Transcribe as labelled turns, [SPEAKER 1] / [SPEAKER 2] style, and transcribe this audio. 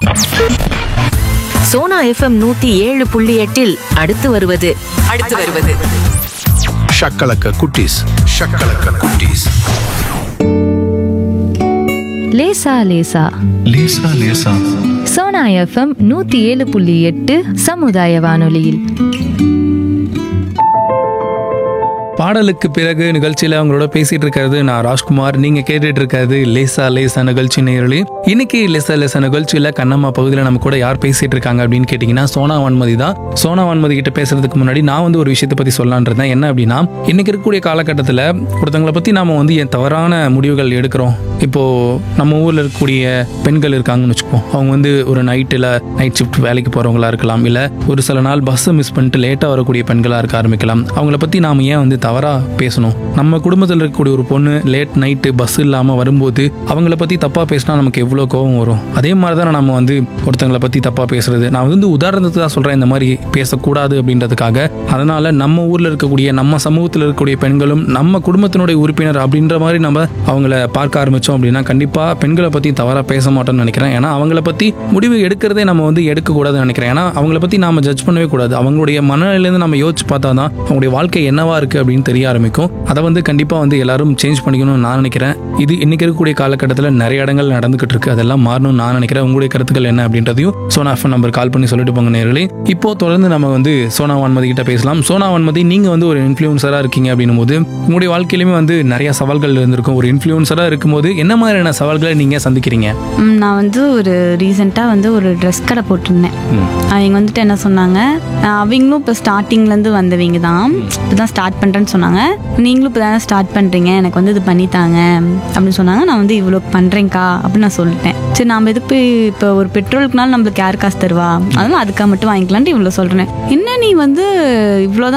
[SPEAKER 1] Sona FM நூத்தி ஏழு புள்ளி எட்டில் அடுத்து வருவது அடுத்து வருவது
[SPEAKER 2] ஷக்கலக்க குட்டீஸ் ஷக்கலக்க குட்டீஸ்
[SPEAKER 3] லேசா லேசா
[SPEAKER 2] லேசா லேசா
[SPEAKER 3] சோனா எஃப்எம் நூத்தி ஏழு புள்ளி எட்டு சமுதாய வானொலியில்
[SPEAKER 4] பாடலுக்கு பிறகு நிகழ்ச்சியில அவங்களோட பேசிட்டு இருக்கிறது நான் ராஜ்குமார் நீங்க கேட்டுட்டு இருக்கிறது லேசா லேசா நிகழ்ச்சி நேரலி இன்னைக்கு லேசா லேசா நிகழ்ச்சியில கண்ணம்மா பகுதியில் நம்ம கூட யார் பேசிட்டு இருக்காங்க அப்படின்னு கேட்டீங்கன்னா சோனா வான்மதி தான் சோனா வான்மதி கிட்ட பேசுறதுக்கு முன்னாடி நான் வந்து ஒரு விஷயத்தை பத்தி சொல்லலான் இருந்தேன் என்ன அப்படின்னா இன்னைக்கு இருக்கக்கூடிய காலகட்டத்தில் ஒருத்தவங்களை பத்தி நாம வந்து என் தவறான முடிவுகள் எடுக்கிறோம் இப்போ நம்ம ஊர்ல இருக்கக்கூடிய பெண்கள் இருக்காங்கன்னு வச்சுப்போம் அவங்க வந்து ஒரு நைட்டில் நைட் ஷிஃப்ட் வேலைக்கு போறவங்களா இருக்கலாம் இல்ல ஒரு சில நாள் பஸ்ஸை மிஸ் பண்ணிட்டு லேட்டா வரக்கூடிய பெண்களா இருக்க ஆரம்பிக்கலாம் அவங்கள பத்தி நாம ஏன் வந்து தவறா பேசணும் நம்ம குடும்பத்தில் இருக்கக்கூடிய ஒரு பொண்ணு லேட் நைட்டு பஸ் இல்லாம வரும்போது அவங்கள பத்தி தப்பா பேசினா நமக்கு எவ்வளவு கோவம் வரும் அதே மாதிரி தான் நம்ம வந்து ஒருத்தங்களை பத்தி தப்பா பேசுறது நான் வந்து உதாரணத்துக்கு தான் சொல்றேன் இந்த மாதிரி பேசக்கூடாது அப்படின்றதுக்காக அதனால நம்ம ஊர்ல இருக்கக்கூடிய நம்ம சமூகத்தில் இருக்கக்கூடிய பெண்களும் நம்ம குடும்பத்தினுடைய உறுப்பினர் அப்படின்ற மாதிரி நம்ம அவங்கள பார்க்க ஆரம்பிச்சோம் அப்படின்னா கண்டிப்பா பெண்களை பத்தி தவறா பேச மாட்டோம்னு நினைக்கிறேன் ஏன்னா அவங்கள பத்தி முடிவு எடுக்கிறதே நம்ம வந்து எடுக்க கூடாதுன்னு நினைக்கிறேன் ஏன்னா அவங்கள பத்தி நாம ஜட்ஜ் பண்ணவே கூடாது அவங்களுடைய மனநிலையிலேருந்து நம்ம யோசிச்சு பார்த்தா தான் அவங்களுடைய வாழ்க்கை என்னவா இருக்கு அப்படின்னு தெரிய ஆரம்பிக்கும் அதை வந்து கண்டிப்பா வந்து எல்லாரும் சேஞ்ச் பண்ணிக்கணும்னு நான் நினைக்கிறேன் இது இன்னைக்கு இருக்கக்கூடிய காலகட்டத்தில் நிறைய இடங்கள் நடந்துகிட்டு இருக்கு அதெல்லாம் மாறணும்னு நான் நினைக்கிறேன் உங்களுடைய கருத்துக்கள் என்ன அப்படின்றதையும் சோனா எஃப்எம் நம்பர் கால் பண்ணி சொல்லிட்டு போங்க நேர்களே இப்போ தொடர்ந்து நம்ம வந்து சோனா வான்மதி கிட்ட பேசலாம் சோனா வான்மதி நீங்க வந்து ஒரு இன்ஃபுளுசரா இருக்கீங்க அப்படின்னும் போது உங்களுடைய வாழ்க்கையிலுமே வந்து நிறைய சவால்கள் இருந்திருக்கும் ஒரு இன்ஃபுளுசரா இருக்கும்போது என்ன மாதிரியான சவால்களை நீங்க சந்திக்கிறீங்க
[SPEAKER 5] ம், நான் வந்து ஒரு ரீசெண்டாக வந்து ஒரு ட்ரெஸ் கடை போட்டிருந்தேன் அவங்க வந்துட்டு என்ன சொன்னாங்க அஹ் அவங்களும் இப்போ ஸ்டார்டிங்லேருந்து வந்தவங்க தான் இப்போ தான் ஸ்டார்ட் பண்ணுறேன்னு சொன்னாங்க நீங்களும் இப்போ தானே ஸ்டார்ட் பண்ணுறீங்க எனக்கு வந்து இது பண்ணித்தாங்க அப்படின்னு சொன்னாங்க நான் வந்து இவ்வளோ பண்ணுறேங்க்கா அப்படின்னு நான் சொல்லிட்டேன் சரி நாம் எதுக்கு இப்போ ஒரு பெட்ரோலுக்குனாலும் நம்மளுக்கு யார் காசு தருவா அதனால அதுக்காக மட்டும் வாங்கிக்கலான்ட்டு இவ்வளோ சொல்கிறேன் என்ன நீ வந்து இவ்வளோ